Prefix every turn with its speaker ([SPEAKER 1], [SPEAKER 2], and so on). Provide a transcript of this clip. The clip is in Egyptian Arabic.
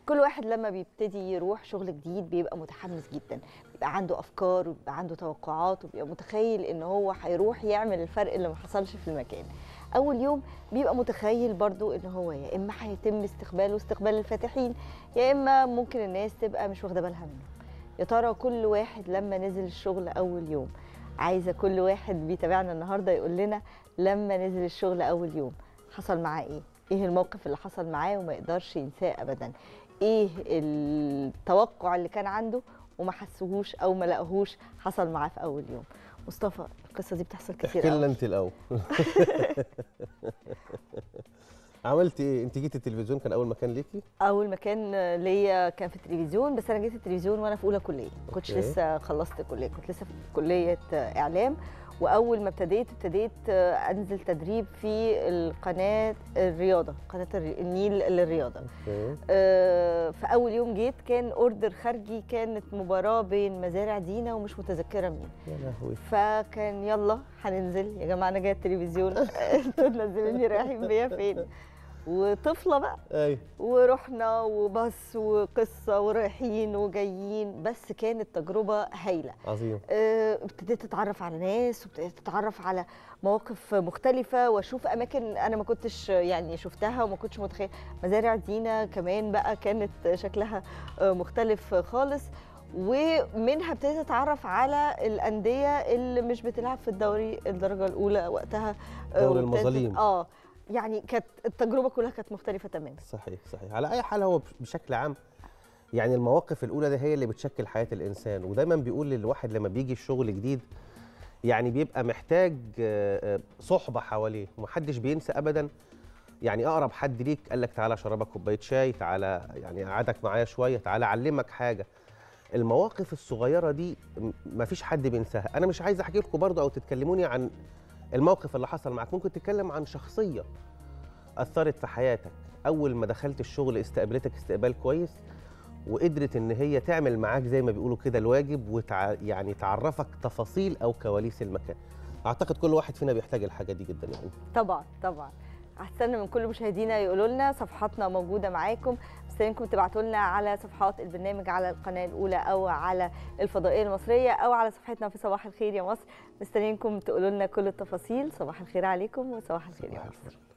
[SPEAKER 1] كل واحد لما بيبتدي يروح شغل جديد بيبقى متحمس جدا بيبقى عنده افكار وبيبقى عنده توقعات وبيبقى متخيل ان هو هيروح يعمل الفرق اللي ما حصلش في المكان اول يوم بيبقى متخيل برضو ان هو يا اما هيتم استقباله استقبال الفاتحين يا اما ممكن الناس تبقى مش واخده بالها منه يا ترى كل واحد لما نزل الشغل اول يوم عايزه كل واحد بيتابعنا النهارده يقول لنا لما نزل الشغل اول يوم حصل معاه ايه ايه الموقف اللي حصل معاه وما يقدرش ينساه ابدا ايه التوقع اللي كان عنده وما حسوهوش او ما لقاهوش حصل معاه في اول يوم مصطفى القصه دي بتحصل كتير
[SPEAKER 2] احكي لنا
[SPEAKER 1] قوي
[SPEAKER 2] انت الاول عملت ايه انت جيتي التلفزيون كان اول مكان ليكي
[SPEAKER 1] اول مكان ليا كان في التلفزيون بس انا جيت التلفزيون وانا في اولى كليه ما كنتش
[SPEAKER 2] أوكي.
[SPEAKER 1] لسه خلصت كليه كنت لسه في كليه اعلام واول ما ابتديت ابتديت انزل تدريب في القناه الرياضه قناه الري- النيل للرياضه
[SPEAKER 2] اوكي
[SPEAKER 1] آه، في اول يوم جيت كان اوردر خارجي كانت مباراه بين مزارع دينا ومش متذكره مين
[SPEAKER 2] يا لهوي
[SPEAKER 1] فكان يلا هننزل يا جماعه انا جايه التلفزيون انتوا منزليني رايحين بيا فين وطفله بقى
[SPEAKER 2] ايوه
[SPEAKER 1] ورحنا وبس وقصه ورايحين وجايين بس كانت تجربه هايله
[SPEAKER 2] عظيم
[SPEAKER 1] آه، ابتديت اتعرف على ناس وابتديت اتعرف على مواقف مختلفه واشوف اماكن انا ما كنتش يعني شفتها وما كنتش متخيل مزارع دينا كمان بقى كانت شكلها آه، مختلف خالص ومنها ابتديت اتعرف على الانديه اللي مش بتلعب في الدوري الدرجه الاولى وقتها آه،
[SPEAKER 2] دوري
[SPEAKER 1] وابتديت-
[SPEAKER 2] المظالم.
[SPEAKER 1] اه يعني كانت التجربه كلها كانت مختلفه تماما
[SPEAKER 2] صحيح صحيح على اي حال هو بشكل عام يعني المواقف الاولى دي هي اللي بتشكل حياه الانسان ودايما بيقول للواحد لما بيجي الشغل جديد يعني بيبقى محتاج آه، آه، صحبه حواليه ومحدش بينسى ابدا يعني اقرب حد ليك قال لك تعالى اشربك كوبايه شاي تعالى يعني قعدك معايا شويه تعالى اعلمك حاجه المواقف الصغيره دي م- مفيش حد بينساها انا مش عايز احكي لكم برضه او تتكلموني عن الموقف اللي حصل معاك ممكن تتكلم عن شخصيه اثرت في حياتك اول ما دخلت الشغل استقبلتك استقبال كويس وقدرت ان هي تعمل معاك زي ما بيقولوا كده الواجب وتع... يعني تعرفك تفاصيل او كواليس المكان اعتقد كل واحد فينا بيحتاج الحاجه دي جدا يعني
[SPEAKER 1] طبعا طبعا هستنى من كل مشاهدينا يقولوا لنا صفحاتنا موجوده معاكم مستنيينكم تبعتوا لنا على صفحات البرنامج على القناه الاولى او على الفضائيه المصريه او على صفحتنا في صباح الخير يا مصر مستنيينكم تقولوا لنا كل التفاصيل صباح الخير عليكم وصباح الخير يا
[SPEAKER 2] صباح
[SPEAKER 1] مصر
[SPEAKER 2] الفل.